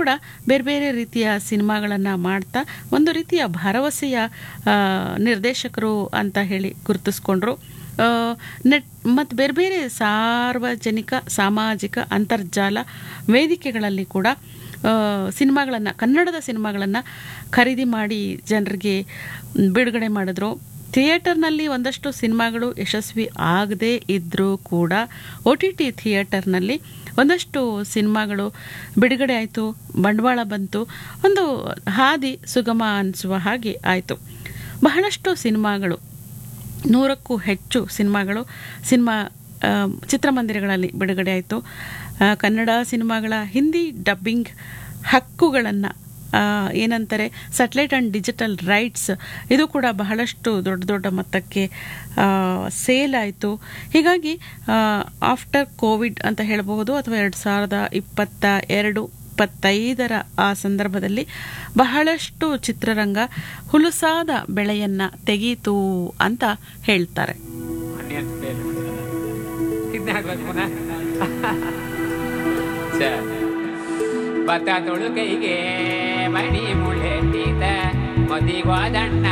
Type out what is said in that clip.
ಕೂಡ ಬೇರೆ ಬೇರೆ ರೀತಿಯ ಸಿನಿಮಾಗಳನ್ನು ಮಾಡ್ತಾ ಒಂದು ರೀತಿಯ ಭರವಸೆಯ ಆ, ನಿರ್ದೇಶಕರು ಅಂತ ಹೇಳಿ ಗುರುತಿಸ್ಕೊಂಡ್ರು ಆ, ನೆಟ್ ಮತ್ತು ಬೇರೆ ಬೇರೆ ಸಾರ್ವಜನಿಕ ಸಾಮಾಜಿಕ ಅಂತರ್ಜಾಲ ವೇದಿಕೆಗಳಲ್ಲಿ ಕೂಡ ಸಿನಿಮಾಗಳನ್ನು ಕನ್ನಡದ ಸಿನಿಮಾಗಳನ್ನು ಖರೀದಿ ಮಾಡಿ ಜನರಿಗೆ ಬಿಡುಗಡೆ ಮಾಡಿದ್ರು ಥಿಯೇಟರ್ನಲ್ಲಿ ಒಂದಷ್ಟು ಸಿನಿಮಾಗಳು ಯಶಸ್ವಿ ಆಗದೇ ಇದ್ದರೂ ಕೂಡ ಒ ಟಿ ಟಿ ಥಿಯೇಟರ್ನಲ್ಲಿ ಒಂದಷ್ಟು ಸಿನಿಮಾಗಳು ಬಿಡುಗಡೆ ಆಯಿತು ಬಂಡವಾಳ ಬಂತು ಒಂದು ಹಾದಿ ಸುಗಮ ಅನಿಸುವ ಹಾಗೆ ಆಯಿತು ಬಹಳಷ್ಟು ಸಿನಿಮಾಗಳು ನೂರಕ್ಕೂ ಹೆಚ್ಚು ಸಿನಿಮಾಗಳು ಸಿನಿಮಾ ಆ, ಚಿತ್ರಮಂದಿರಗಳಲ್ಲಿ ಬಿಡುಗಡೆ ಆಯಿತು ಕನ್ನಡ ಸಿನಿಮಾಗಳ ಹಿಂದಿ ಡಬ್ಬಿಂಗ್ ಹಕ್ಕುಗಳನ್ನು ಏನಂತಾರೆ ಸ್ಯಾಟಲೈಟ್ ಆ್ಯಂಡ್ ಡಿಜಿಟಲ್ ರೈಟ್ಸ್ ಇದು ಕೂಡ ಬಹಳಷ್ಟು ದೊಡ್ಡ ದೊಡ್ಡ ಮೊತ್ತಕ್ಕೆ ಸೇಲ್ ಆಯಿತು ಹೀಗಾಗಿ ಆಫ್ಟರ್ ಕೋವಿಡ್ ಅಂತ ಹೇಳಬಹುದು ಅಥವಾ ಎರಡು ಸಾವಿರದ ಇಪ್ಪತ್ತ ಎರಡು ಇಪ್ಪತ್ತೈದರ ಆ ಸಂದರ್ಭದಲ್ಲಿ ಬಹಳಷ್ಟು ಚಿತ್ರರಂಗ ಹುಲುಸಾದ ಬೆಳೆಯನ್ನ ತೆಗೀತು ಅಂತ ಹೇಳ್ತಾರೆ ಭತ್ತ ತೊಳುಕೈಗೆ ಮಣಿ ಮುಳೆತ್ತಿದ ಮದಿಗೋದಂಡ